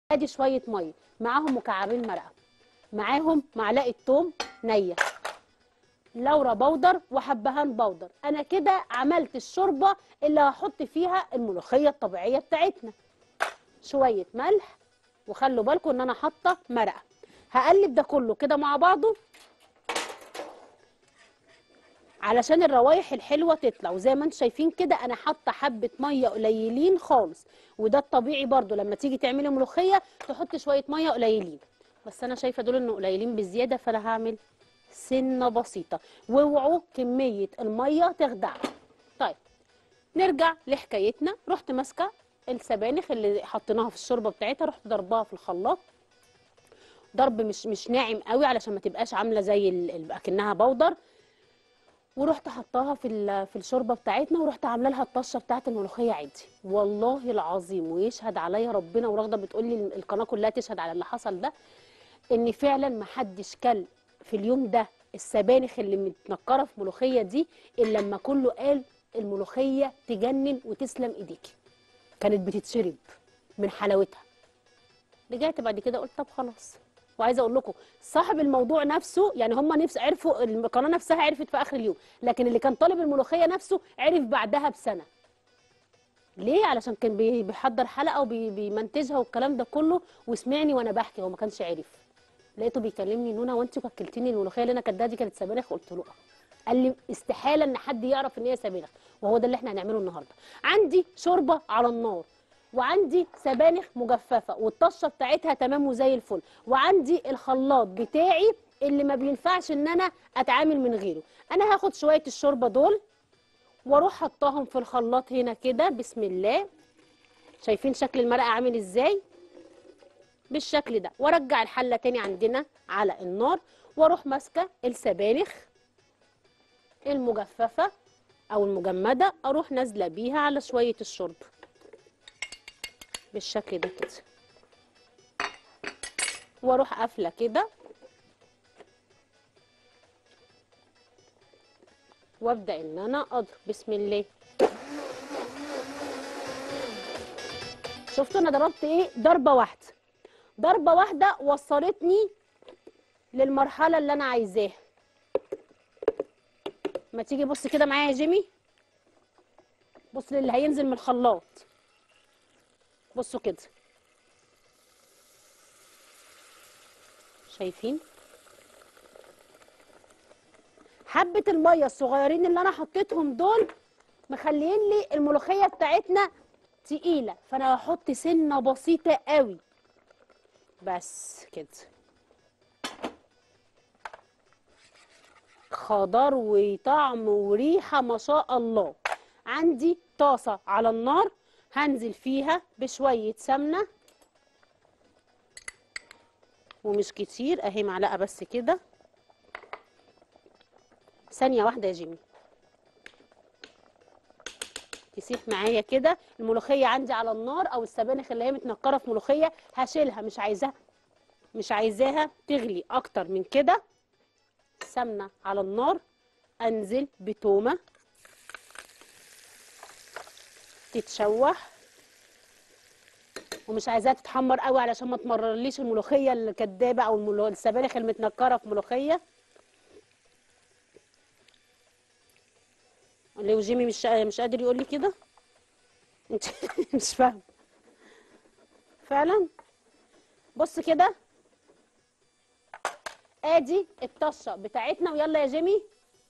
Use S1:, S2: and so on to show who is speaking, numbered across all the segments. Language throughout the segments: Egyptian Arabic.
S1: ادي شويه ميه معاهم مكعبين مرقه معاهم معلقه توم نيه لورا بودر وحبهان بودر انا كده عملت الشوربه اللي هحط فيها الملوخيه الطبيعيه بتاعتنا شويه ملح وخلوا بالكم ان انا حاطه مرقه هقلب ده كله كده مع بعضه علشان الروايح الحلوه تطلع وزي ما انتم شايفين كده انا حاطه حبه ميه قليلين خالص وده الطبيعي برضو لما تيجي تعملي ملوخيه تحط شويه ميه قليلين بس انا شايفه دول انه قليلين بزياده فانا هعمل سنه بسيطه واوعوا كميه الميه تخدعكم طيب نرجع لحكايتنا رحت ماسكه السبانخ اللي حطيناها في الشوربه بتاعتها رحت ضربها في الخلاط ضرب مش مش ناعم قوي علشان ما تبقاش عامله زي ال- ال- اكنها بودر ورحت حطاها في ال- في الشوربه بتاعتنا ورحت عامله لها الطشه بتاعت الملوخيه عادي والله العظيم ويشهد عليا ربنا ورغده بتقول لي القناه كلها تشهد على اللي حصل ده ان فعلا ما حدش كل في اليوم ده السبانخ اللي متنكره في ملوخيه دي الا لما كله قال الملوخيه تجنن وتسلم ايديكي كانت بتتشرب من حلاوتها رجعت بعد كده قلت طب خلاص وعايزه اقول لكم صاحب الموضوع نفسه يعني هم نفس عرفوا القناه نفسها عرفت في اخر اليوم لكن اللي كان طالب الملوخيه نفسه عرف بعدها بسنه ليه علشان كان بي- بيحضر حلقه وبيمنتجها والكلام ده كله وسمعني وانا بحكي هو ما كانش عارف لقيته بيكلمني نونا وانت وكلتيني الملوخيه اللي انا كانت دي كانت سبانخ قلت له اه قال لي استحاله ان حد يعرف ان هي سبانخ وهو ده اللي احنا هنعمله النهارده عندي شوربه على النار وعندي سبانخ مجففه والطشه بتاعتها تمام وزي الفل وعندي الخلاط بتاعي اللي ما بينفعش ان انا اتعامل من غيره انا هاخد شويه الشوربه دول واروح حطاهم في الخلاط هنا كده بسم الله شايفين شكل المرقه عامل ازاي بالشكل ده وارجع الحله تاني عندنا على النار واروح ماسكه السبانخ المجففه او المجمده اروح نازله بيها على شويه الشرب بالشكل ده كده واروح قافله كده وابدا ان انا اضرب بسم الله شفتوا انا ضربت ايه ضربه واحده ضربه واحده وصلتني للمرحله اللي انا عايزاها ما تيجي بص كده معايا يا جيمي بص للي هينزل من الخلاط بصوا كده شايفين حبه الميه الصغيرين اللي انا حطيتهم دول مخليين لي الملوخيه بتاعتنا تقيله فانا هحط سنه بسيطه قوي بس كده خضار وطعم وريحه ما شاء الله عندي طاسه على النار هنزل فيها بشويه سمنه ومش كتير اهي معلقه بس كده ثانيه واحده يا جيمي تسيح معايا كده الملوخيه عندي على النار او السبانخ اللي هي متنكره في ملوخيه هشيلها مش عايزاها مش عايزاها تغلي اكتر من كده سمنه على النار انزل بتومه تتشوح ومش عايزاها تتحمر قوي علشان ما تمررليش الملوخيه الكدابه او الملو... السبانخ المتنكره في ملوخيه اللي وجيمي مش مش قادر يقول لي كده انت مش فاهم فعلا بص كده ادي الطشه بتاعتنا ويلا يا جيمي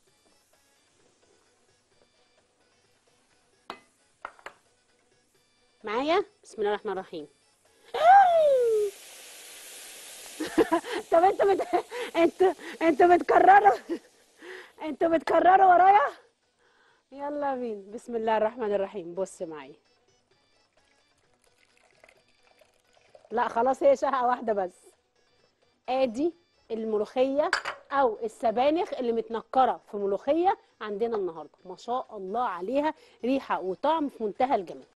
S1: معايا بسم الله الرحمن الرحيم طب انت بت... انت انت بتكرروا انتوا بتكرروا ورايا يلا بينا بسم الله الرحمن الرحيم بص معايا لا خلاص هي شقه واحده بس ادي الملوخيه او السبانخ اللي متنكره في ملوخيه عندنا النهارده ما شاء الله عليها ريحه وطعم في منتهى الجمال